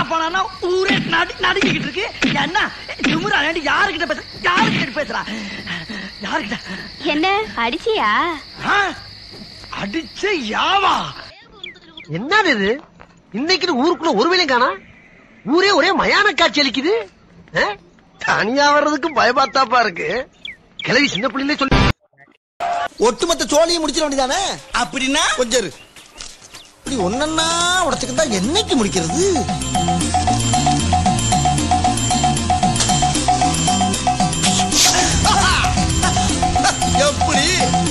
போனா ஊரே நடு நடுங்கிட்டு இருக்கு என்ன திமுறா வேண்டி யாருக்கிட்ட பேச யாருக்கிட்ட பேசுறா யாருக்கிட்ட என்ன அடிச்சியா ஆ? அடிச்ச யாவா என்னது இது இன்னைக்கு ஊருக்குள்ள ஒரு வேலையும் காணா ஊரே ஒரே மயான காட்சி அளிக்குது ஆ? தனியா வர்றதுக்கு பயமாத்தாப்பா இருக்கு கிளவி சின்ன பிள்ளைங்களே சொல்லி ஒட்டுமொத்த சோழியை முடிச்சிட வேண்டியதானே அப்படின்னா கொஞ்சம் இரு. இப்படி ஒன்னொன்னா உடச்சுக்கிட்டா என்னைக்கு முடிக்கிறது எப்படி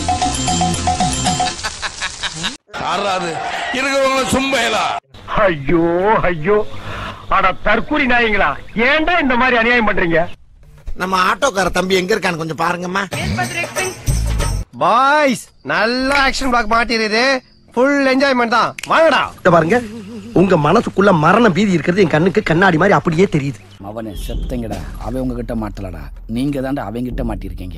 ஆறாது இருக்கிறவங்கள சும்பையலா ஐயோ ஐயோ அட தற்கூரி நாயங்களா ஏன்டா இந்த மாதிரி அநியாயம் பண்றீங்க நம்ம ஆட்டோக்கார தம்பி எங்க இருக்கான்னு கொஞ்சம் பாருங்கம்மா பாய்ஸ் நல்ல ஆக்ஷன் பிளாக் மாட்டிருது ஃபுல் என்ஜாய்மெண்ட் தான் வாங்கடா இத பாருங்க உங்க மனசுக்குள்ள மரண பீதி இருக்கிறது என் கண்ணுக்கு கண்ணாடி மாதிரி அப்படியே தெரியுது அவனை செத்தங்கடா அவன் உங்ககிட்ட மாட்டலடா நீங்க தாண்டா அவங்கிட்ட மாட்டிருக்கீங்க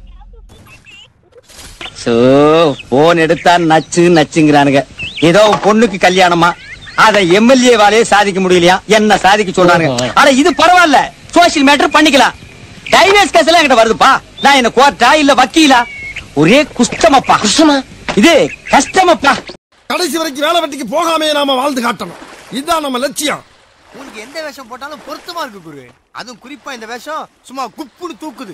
சோ போன் எடுத்தா நச்சு நச்சுங்கிறானுங்க ஏதோ உன் பொண்ணுக்கு கல்யாணமா அத எம்எல்ஏ வாலே சாதிக்க முடியலையா என்ன சாதிக்க சொல்றானுங்க ஆனா இது பரவாயில்ல சோசியல் மேட்டர் பண்ணிக்கலாம் டைவர்ஸ் கேஸ் எல்லாம் என்கிட்ட வருதுப்பா நான் என்ன கோர்ட்டா இல்ல வக்கீலா ஒரே குஷ்டமப்பா குஷ்டமா இது கஷ்டமப்பா கடைசி வரைக்கும் வேலை வெட்டிக்கு போகாமே நாம வாழ்ந்து காட்டணும் இதுதான் நம்ம லட்சியம் உனக்கு எந்த வேஷம் போட்டாலும் பொருத்தமா இருக்கு குரு அதுவும் குறிப்பா இந்த வேஷம் சும்மா குப்புன்னு தூக்குது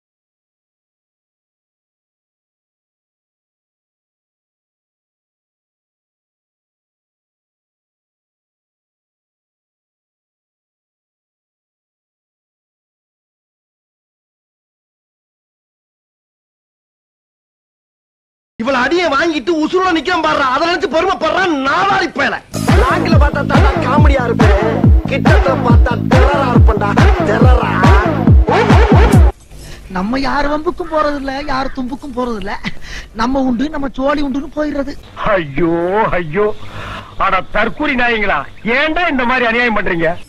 இவள அடிய வாங்கிட்டு உசுரோட நிக்காம பாடுறா அதை நினைச்சு பெருமைப்படுறான் நாளாரி பேல நாக்கில பார்த்தா தாண்டா காமெடியா இருப்பேன் கிட்டத்துல பார்த்தா டெரரா இருப்பேன்டா டெரரா நம்ம யார் வம்புக்கும் போறது இல்ல யார் தும்புக்கும் போறது இல்ல நம்ம உண்டு நம்ம சோழி உண்டுன்னு போயிடுறது ஐயோ ஐயோ அட தற்கூரி நாயங்களா ஏன்டா இந்த மாதிரி அநியாயம் பண்றீங்க